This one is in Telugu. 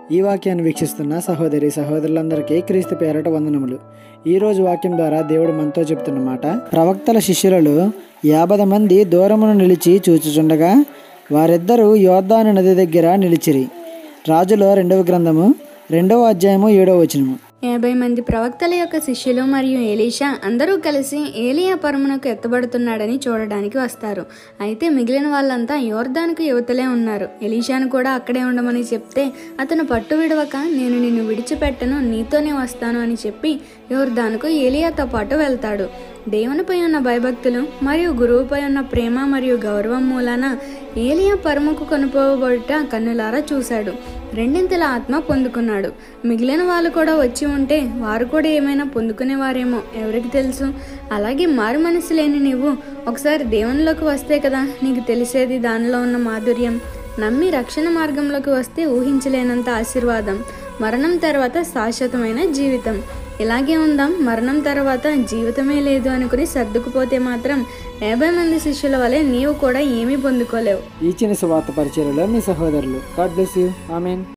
ఈ వాక్యాన్ని వీక్షిస్తున్న సహోదరి సహోదరులందరికీ క్రీస్తు పేరట వందనములు ఈ రోజు వాక్యం ద్వారా దేవుడు మనతో చెప్తున్న మాట ప్రవక్తల శిష్యులలో యాభై మంది దూరమును నిలిచి చూచుచుండగా వారిద్దరూ యోర్దాను నది దగ్గర నిలిచిరి రాజులో రెండవ గ్రంథము రెండవ అధ్యాయము ఏడవ వచనము యాభై మంది ప్రవక్తల యొక్క శిష్యులు మరియు ఎలీషా అందరూ కలిసి ఏలియా పరమునకు ఎత్తబడుతున్నాడని చూడడానికి వస్తారు అయితే మిగిలిన వాళ్ళంతా యోర్దానికి యువతలే ఉన్నారు ఎలీషాను కూడా అక్కడే ఉండమని చెప్తే అతను పట్టు విడవక నేను నిన్ను విడిచిపెట్టను నీతోనే వస్తాను అని చెప్పి యోర్దానుకు ఏలియాతో పాటు వెళ్తాడు దేవునిపై ఉన్న భయభక్తులు మరియు గురువుపై ఉన్న ప్రేమ మరియు గౌరవం మూలాన ఏలియా పరముకు కొనుపోబడుట కన్నులారా చూశాడు రెండింతల ఆత్మ పొందుకున్నాడు మిగిలిన వాళ్ళు కూడా వచ్చి ఉంటే వారు కూడా ఏమైనా పొందుకునేవారేమో ఎవరికి తెలుసు అలాగే మారు మనసు లేని నీవు ఒకసారి దేవునిలోకి వస్తే కదా నీకు తెలిసేది దానిలో ఉన్న మాధుర్యం నమ్మి రక్షణ మార్గంలోకి వస్తే ఊహించలేనంత ఆశీర్వాదం మరణం తర్వాత శాశ్వతమైన జీవితం ఇలాగే ఉందాం మరణం తర్వాత జీవితమే లేదు అనుకుని సర్దుకుపోతే మాత్రం యాభై మంది శిష్యుల వలె నీవు కూడా ఏమీ పొందుకోలేవు ఈ చిన్న సువార్త పరిచయలో మీ సహోదరులు గాడ్ బ్లెస్ యూ ఆమెన్